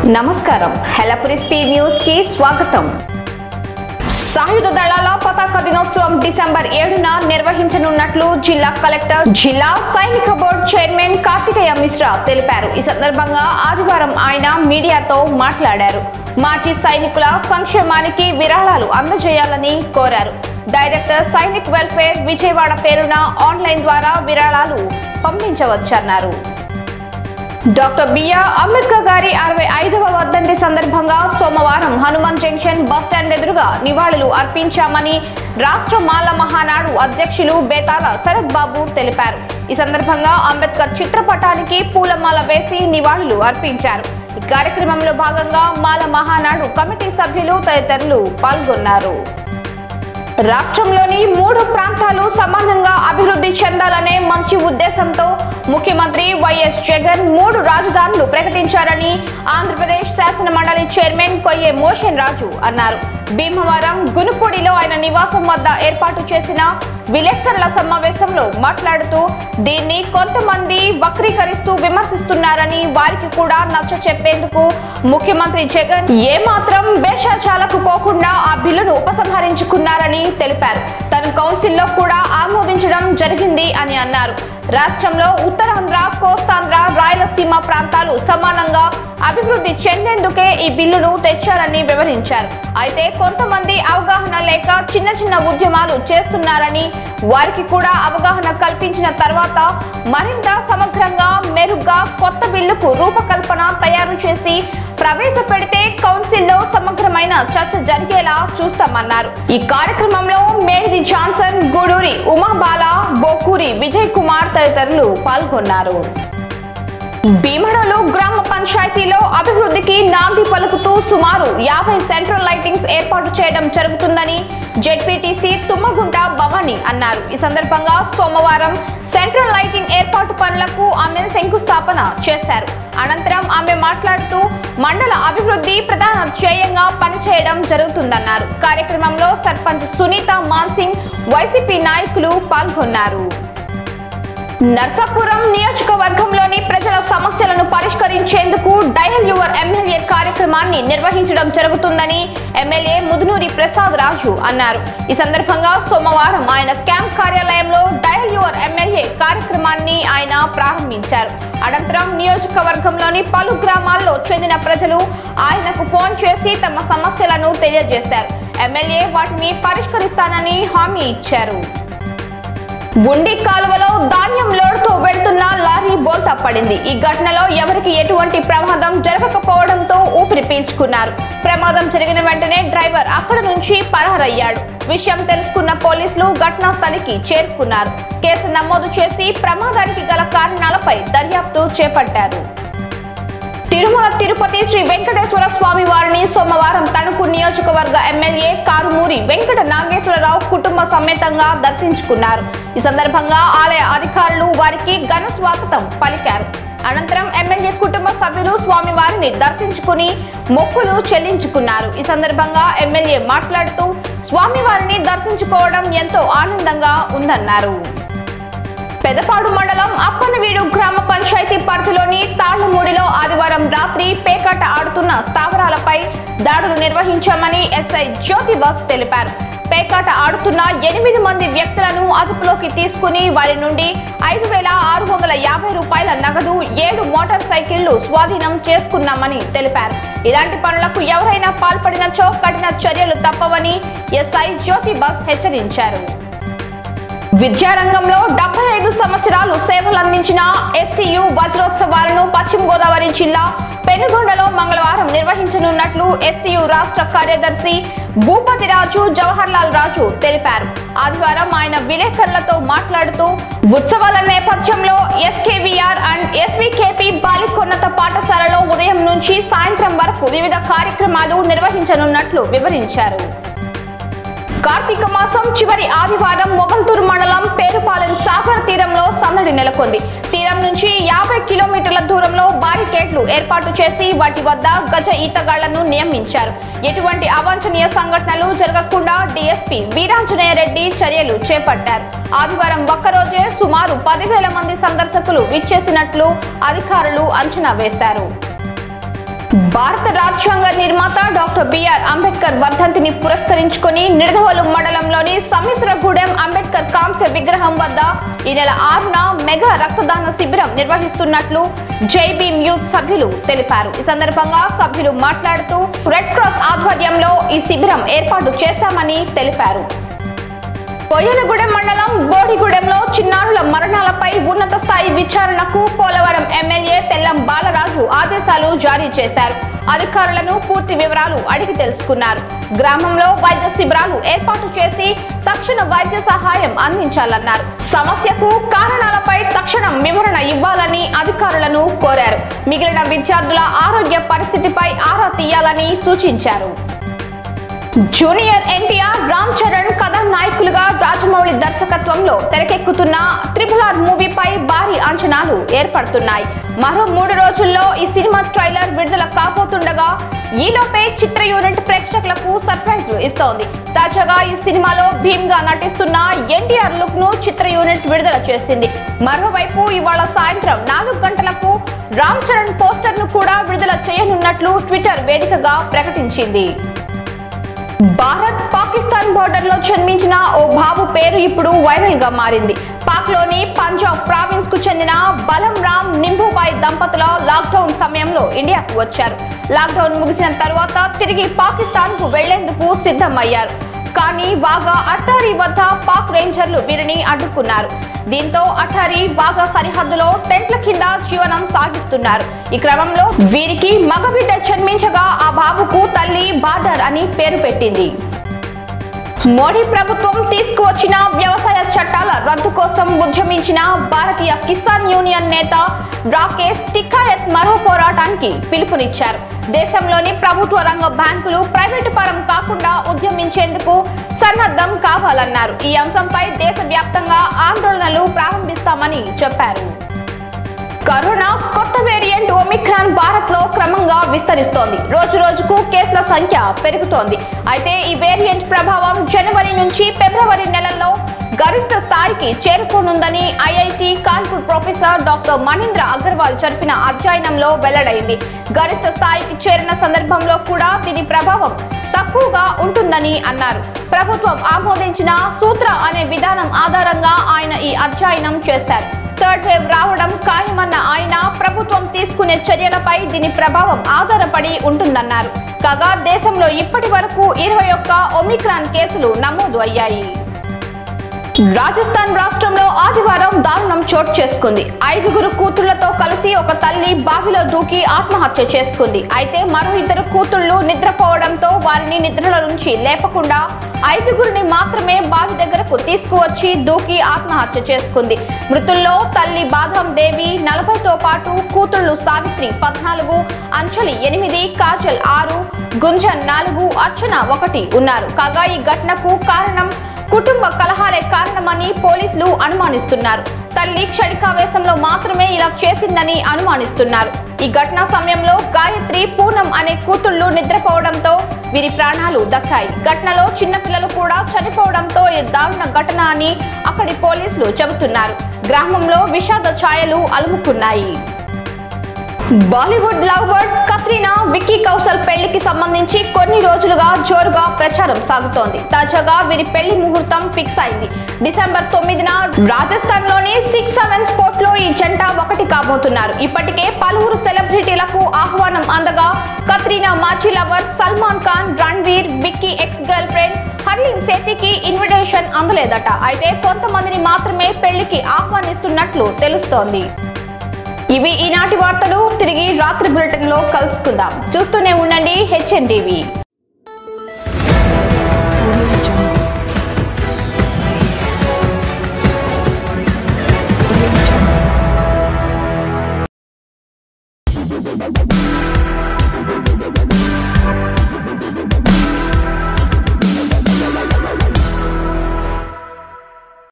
నమస్కారం హెలపురి speed news కి స్వాగతం సాయుధ దళాల పతాక దినోత్సవం డిసెంబర్ ఏడున నిర్వహించనున్నట్లు జిల్లా కలెక్టర్ జిల్లా సైనిక బోర్డు చైర్మన్ కార్తికేయ మిశ్రా తెలిపారు ఈ సందర్భంగా ఆదివారం ఆయన మీడియాతో మాట్లాడారు మాజీ సైనికుల సంక్షేమానికి విరాళాలు అందజేయాలని కోరారు డైరెక్టర్ సైనిక్ వెల్ఫేర్ విజయవాడ పేరున ఆన్లైన్ ద్వారా విరాళాలు పంపించవచ్చన్నారు డాక్టర్ బిఆర్ అంబేద్కర్ గారి అరవై ఐదవ వర్ధంతి సందర్భంగా సోమవారం హనుమాన్ జంక్షన్ బస్టాండ్ ఎదురుగా నివాళులు అర్పించామని రాష్ట్ర మాల మహానాడు అధ్యక్షులు బేతాల శరత్ బాబు తెలిపారు ఈ సందర్భంగా అంబేద్కర్ చిత్రపటానికి పూలమాల వేసి నివాళులు అర్పించారు ఈ కార్యక్రమంలో భాగంగా మాల మహానాడు కమిటీ సభ్యులు తదితరులు పాల్గొన్నారు రాష్ట్రంలోని మూడు ప్రాంతాలు సమానంగా అభివృద్ధి చెందాలనే మంచి ఉద్దేశంతో ముఖ్యమంత్రి వైఎస్ జగన్ మూడు రాజధానులు ప్రకటించారని ఆంధ్రప్రదేశ్ శాసన మండలి చైర్మన్ కొయ్యే మోషన్ రాజు అన్నారు భీమవరం గునుపొడిలో ఆయన నివాసం వద్ద ఏర్పాటు చేసిన విలేకరుల సమావేశంలో మాట్లాడుతూ దీన్ని కొంతమంది వక్రీకరిస్తూ విమర్శిస్తున్నారని వారికి కూడా నచ్చ చెప్పేందుకు ముఖ్యమంత్రి జగన్ ఏమాత్రం భేషజాలకు పోకుండా ఆ బిల్లును ఉపసంహరించుకున్నారని తెలిపారు తను కౌన్సిల్లో కూడా ఆమోదించడం జరిగింది అని అన్నారు రాష్ట్రంలో ఉత్తరాంధ్ర కోస్తాంధ్ర రాయలసీమ ప్రాంతాలు సమానంగా అభివృద్ధి చెందేందుకే ఈ బిల్లును తెచ్చారని వివరించారు అయితే కొంతమంది అవగాహన లేక చిన్న చిన్న ఉద్యమాలు చేస్తున్నారని వారికి కూడా అవగాహన కల్పించిన తర్వాత మరింత సమగ్రంగా మెరుగ్గా కొత్త బిల్లుకు రూపకల్పన తయారు చేసి ప్రవేశపెడితే కౌన్సిల్లో సమగ్రమైన చర్చ జరిగేలా చూస్తామన్నారు ఈ కార్యక్రమంలో మేడిది జాన్సన్ గూడూరి ఉమాబాల బోకూరి విజయ్ కుమార్ తదితరులు పాల్గొన్నారు భీమడలు గ్రామ పంచాయతీలో అభివృద్ధికి నాంది పలుకుతూ సుమారు యాభై సెంట్రల్ లైటింగ్స్ ఏర్పాటు చేయడం జరుగుతుందని జెడ్పీటీసీ తుమ్మగుంట భవాని అన్నారు ఈ సందర్భంగా సోమవారం సెంట్రల్ లైటింగ్ ఏర్పాటు పనులకు ఆమె శంకుస్థాపన చేశారు అనంతరం ఆమె మాట్లాడుతూ మండల అభివృద్ధి ప్రధాన ధ్యేయంగా పనిచేయడం జరుగుతుందన్నారు కార్యక్రమంలో సర్పంచ్ సునీత మాన్సింగ్ వైసీపీ నాయకులు పాల్గొన్నారు నర్సాపురం నియోజకవర్గంలోని ప్రజల సమస్యలను పరిష్కరించేందుకు డయల్ యువర్ ఎమ్మెల్యే కార్యక్రమాన్ని నిర్వహించడం జరుగుతుందని ఎమ్మెల్యే ముదునూరి ప్రసాద్ రాజు అన్నారు ఈ సందర్భంగా సోమవారం ఆయన క్యాంప్ కార్యాలయంలో డయల్ యువర్ ఎమ్మెల్యే కార్యక్రమాన్ని ఆయన ప్రారంభించారు అనంతరం నియోజకవర్గంలోని పలు గ్రామాల్లో చెందిన ప్రజలు ఆయనకు ఫోన్ చేసి తమ సమస్యలను తెలియజేశారు ఎమ్మెల్యే వాటిని పరిష్కరిస్తానని హామీ ఇచ్చారు గుండి కాలువలో ధాన్యం లోడ్తో వెళ్తున్న లారీ బోల్తా పడింది ఈ ఘటనలో ఎవరికి ఎటువంటి ప్రమాదం జరగకపోవడంతో ఊపిరి పీల్చుకున్నారు ప్రమాదం జరిగిన వెంటనే డ్రైవర్ అక్కడ నుంచి పరారయ్యాడు విషయం తెలుసుకున్న పోలీసులు ఘటనా స్థలికి చేరుకున్నారు కేసు నమోదు చేసి ప్రమాదానికి గల కారణాలపై దర్యాప్తు చేపట్టారు తిరుమల తిరుపతి శ్రీ వెంకటేశ్వర స్వామి వారిని సోమవారం తణుకు నియోజకవర్గ ఎమ్మెల్యే కారుమూరి వెంకట నాగేశ్వరరావు కుటుంబ సమేతంగా దర్శించుకున్నారు ఈ సందర్భంగా ఆలయ అధికారులు వారికి ఘన స్వాగతం పలికారు అనంతరం ఎమ్మెల్యే కుటుంబ సభ్యులు స్వామివారిని దర్శించుకుని మొక్కులు చెల్లించుకున్నారు ఈ సందర్భంగా ఎమ్మెల్యే మాట్లాడుతూ స్వామివారిని దర్శించుకోవడం ఎంతో ఆనందంగా ఉందన్నారు పెదపాడు మండలం అప్పనవీడు గ్రామ పంచాయతీ పరిధిలోని తాళ్లమూడిలో ఆదివారం రాత్రి పేకాట ఆడుతున్న స్థావరాలపై దాడులు నిర్వహించామని ఎస్ఐ జ్యోతి బస్ తెలిపారు పేకాట ఆడుతున్న ఎనిమిది మంది వ్యక్తులను అదుపులోకి తీసుకుని వారి నుండి ఐదు వేల ఆరు వందల యాభై రూపాయల నగదు ఏడు మోటార్ సైకిళ్లు స్వాధీనం చేసుకున్నామని తెలిపారు ఇలాంటి పనులకు ఎవరైనా పాల్పడినచో కఠిన చర్యలు తప్పవని ఎస్ఐ జ్యోతి బస్ హెచ్చరించారు విద్యారంగంలో డెబ్బై ఐదు సంవత్సరాలు సేవలు అందించిన ఎస్టీయు వజ్రోత్సవాలను పశ్చిమ గోదావరి జిల్లా పెనుగొండలో మంగళవారం నిర్వహించనున్నట్లు ఎస్టీయు రాష్ట్ర కార్యదర్శి భూపతి రాజు జవహర్ లాల్ రాజు తెలిపారు ఆదివారం ఆయన విలేకరులతో మాట్లాడుతూ ఉత్సవాల నేపథ్యంలో ఎస్కేవిఆర్ అండ్ ఎస్వికేపి బాలికోన్నత పాఠశాలలో ఉదయం నుంచి సాయంత్రం వరకు వివిధ కార్యక్రమాలు నిర్వహించనున్నట్లు వివరించారు కార్తీక మాసం చివరి ఆదివారం మొగల్తూరు మండలం పేరుపాలెం సాగర్ తీరంలో సందడి నెలకొంది తీరం నుంచి యాభై కిలోమీటర్ల దూరంలో బారికేడ్లు ఏర్పాటు చేసి వాటి వద్ద గజ ఈతగాళ్లను నియమించారు ఎటువంటి అవాంఛనీయ సంఘటనలు జరగకుండా డీఎస్పీ వీరాంజనేయ రెడ్డి చర్యలు చేపట్టారు ఆదివారం ఒక్కరోజే సుమారు పదివేల మంది సందర్శకులు విచ్చేసినట్లు అధికారులు అంచనా వేశారు భారత రాజ్యాంగ నిర్మాత డాక్టర్ బిఆర్ అంబేద్కర్ వర్ధంతిని పురస్కరించుకొని నిడదవోలు మండలంలోని సమ్మిశ్రగూడెం అంబేద్కర్ కాంస్య విగ్రహం వద్ద ఈ నెల ఆరున మెగా రక్తదాన శిబిరం నిర్వహిస్తున్నట్లు జై భీమ్ యూత్ సభ్యులు తెలిపారు ఈ సందర్భంగా సభ్యులు మాట్లాడుతూ రెడ్ క్రాస్ ఆధ్వర్యంలో ఈ శిబిరం ఏర్పాటు చేశామని తెలిపారు కొయ్యలగూడెం మండలం బోడిగూడెంలో చిన్నారుల మరణాలపై ఉన్నత స్థాయి విచారణకు పోలవరం ఎమ్మెల్యే తెల్లం బాలరాజు ఆదేశాలు జారీ చేశారు అధికారులను పూర్తి వివరాలు అడిగి తెలుసుకున్నారు గ్రామంలో వైద్య శిబిరాలు ఏర్పాటు చేసి తక్షణ వైద్య సహాయం అందించాలన్నారు సమస్యకు కారణాలపై తక్షణం వివరణ ఇవ్వాలని అధికారులను కోరారు మిగిలిన విద్యార్థుల ఆరోగ్య పరిస్థితిపై ఆరా తీయాలని సూచించారు జూనియర్ ఎన్టీఆర్ రామ్ చరణ్ కథానాయకులుగా రాజమౌళి దర్శకత్వంలో తెరకెక్కుతున్న త్రిపుల్ ఆర్ మూవీపై భారీ అంచనాలు ఏర్పడుతున్నాయి మరో మూడు రోజుల్లో ఈ సినిమా ట్రైలర్ విడుదల కాబోతుండగా ఈలోపే చిత్ర యూనిట్ ప్రేక్షకులకు సర్ప్రైజ్ ఇస్తోంది తాజాగా ఈ సినిమాలో భీమ్ గా నటిస్తున్న ఎన్టీఆర్ లుక్ ను చిత్ర యూనిట్ విడుదల చేసింది మరోవైపు ఇవాళ సాయంత్రం నాలుగు గంటలకు రామ్ చరణ్ పోస్టర్ ను కూడా విడుదల చేయనున్నట్లు ట్విట్టర్ వేదికగా ప్రకటించింది భారత్ పాకిస్తాన్ బోర్డర్ లో జన్మించిన ఓ బాబు పేరు ఇప్పుడు వైరల్ గా మారింది పాక్ లోని పంజాబ్ ప్రావిన్స్ కు చెందిన బలం రామ్ నింబుబాయ్ దంపతుల లాక్డౌన్ సమయంలో ఇండియాకు వచ్చారు లాక్డౌన్ ముగిసిన తర్వాత తిరిగి పాకిస్తాన్ కు వెళ్లేందుకు సిద్ధమయ్యారు కానీ వాగా అట్టారీ వద్ద పాక్ రేంజర్లు వీరిని అడ్డుకున్నారు దీంతో అఠారీ వాగా సరిహద్దులో టెంట్ల కింద జీవనం సాగిస్తున్నారు ఈ క్రమంలో వీరికి మగబిడ్డ జన్మించగా ఆ బాబుకు తల్లి బార్డర్ అని పేరు పెట్టింది మోడీ ప్రభుత్వం తీసుకువచ్చిన వ్యవసాయ చట్టాల రద్దు కోసం ఉద్యమించిన భారతీయ కిసాన్ యూనియన్ నేత రాకేష్ టికాయత్ మరో పోరాటానికి పిలుపునిచ్చారు దేశంలోని ప్రభుత్వ రంగ బ్యాంకులు ప్రైవేటు పరం కాకుండా ఉద్యమించేందుకు సన్నద్ధం కావాలన్నారు ఈ అంశంపై దేశవ్యాప్తంగా ఆందోళనలు ప్రారంభిస్తామని చెప్పారు కరోనా కొత్త వేరియంట్ ఒమిక్రాన్ భారత్ లో క్రమంగా విస్తరిస్తోంది రోజు రోజుకు కేసుల సంఖ్య పెరుగుతోంది అయితే ఈ వేరియంట్ ప్రభావం జనవరి నుంచి ఫిబ్రవరి నెలల్లో గరిష్ట స్థాయికి చేరుకోనుందని IIT Kanpur professor doctor Manindra Agarwal జరిపిన అధ్యయనంలో వెల్లడైంది గరిష్ట స్థాయికి చేరిన సందర్భంలో కూడా దీని ప్రభావం తక్కువగా ఉంటుందని అన్నారు ప్రభుత్వం ఆమోదించిన సూత్ర అనే విధానం ఆధారంగా ఆయన ఈ అధ్యయనం చేశారు థర్డ్ వేవ్ రావడం ఖాయమన్న ఆయన ప్రభుత్వం తీసుకునే చర్యలపై దీని ప్రభావం ఆధారపడి ఉంటుందన్నారు కాగా దేశంలో ఇప్పటి వరకు ఇరవై ఒక్క ఒమిక్రాన్ కేసులు నమోదు అయ్యాయి రాజస్థాన్ రాష్ట్రంలో ఆదివారం దారుణం చోటు చేసుకుంది ఐదుగురు కూతుళ్లతో కలిసి ఒక తల్లి బావిలో దూకి ఆత్మహత్య చేసుకుంది అయితే మరో ఇద్దరు కూతుళ్లు నిద్రపోవడంతో వారిని నిద్రల నుంచి లేపకుండా ఐదుగురిని మాత్రమే బావి దగ్గరకు తీసుకువచ్చి దూకి ఆత్మహత్య చేసుకుంది మృతుల్లో తల్లి బాధం దేవి నలభైతో పాటు కూతుళ్లు సావిత్రి పద్నాలుగు అంచలి ఎనిమిది కాజల్ ఆరు గుంజన్ నాలుగు అర్చన ఒకటి ఉన్నారు కాగా ఈ ఘటనకు కారణం కుటుంబ కలహాలే కారణమని పోలీసులు అనుమానిస్తున్నారు తల్లి క్షణికావేశంలో మాత్రమే ఇలా చేసిందని అనుమానిస్తున్నారు ఈ ఘటన సమయంలో గాయత్రి పూనం అనే కూతుళ్లు నిద్రపోవడంతో వీరి ప్రాణాలు దక్కాయి ఘటనలో చిన్నపిల్లలు కూడా చనిపోవడంతో ఈ దారుణ ఘటన అని అక్కడి పోలీసులు చెబుతున్నారు గ్రామంలో విషాద ఛాయలు అలుముకున్నాయి Bollywood love birds Katrina Vicky Kaushal పెళ్లికి సంబంధించి కొన్ని రోజులుగా జోరుగా ప్రచారం సాగుతోంది తాజాగా వీరి పెళ్లి ముహూర్తం ఫిక్స్ అయింది డిసెంబర్ తొమ్మిదిన రాజస్థాన్ లోని సిక్స్ సెవెన్ స్పోర్ట్ లో ఈ జంట ఒకటి కాబోతున్నారు ఇప్పటికే పలువురు సెలబ్రిటీలకు ఆహ్వానం అందగా కత్రీనా మాజీ lover Salman Khan Ranveer Vicky ex girlfriend Harleen సేతికి ఇన్విటేషన్ అందలేదట అయితే కొంతమందిని మాత్రమే పెళ్లికి ఆహ్వానిస్తున్నట్లు తెలుస్తోంది ఇవి ఈనాటి వార్తలు తిరిగి రాత్రి బులెటిన్ లో కలుసుకుందాం చూస్తూనే ఉండండి హెచ్ఎన్ టీవీ